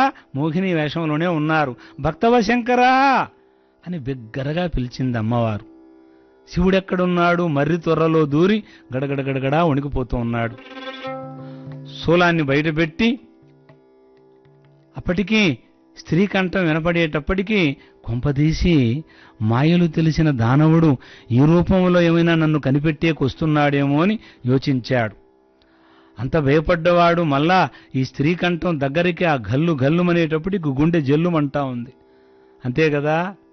మోహిని వేషంలోనే ఉన్నారు భక్తవశంకరా అని బిగ్గరగా పిలిచింది అమ్మవారు శివుడెక్కడున్నాడు మర్రి త్వరలో దూరి గడగడగడగడా వణికిపోతూ ఉన్నాడు శూలాన్ని బయటపెట్టి అప్పటికి స్త్రీ కంఠం వినపడేటప్పటికీ కొంపదీసి మాయలు తెలిసిన దానవుడు ఈ రూపంలో ఏమైనా నన్ను కనిపెట్టేకొస్తున్నాడేమో అని యోచించాడు అంత భయపడ్డవాడు మళ్ళా ఈ స్త్రీ కంఠం దగ్గరికి ఆ గల్లు గల్లుమనేటప్పటికి గుండె జల్లుమంటా ఉంది అంతే కదా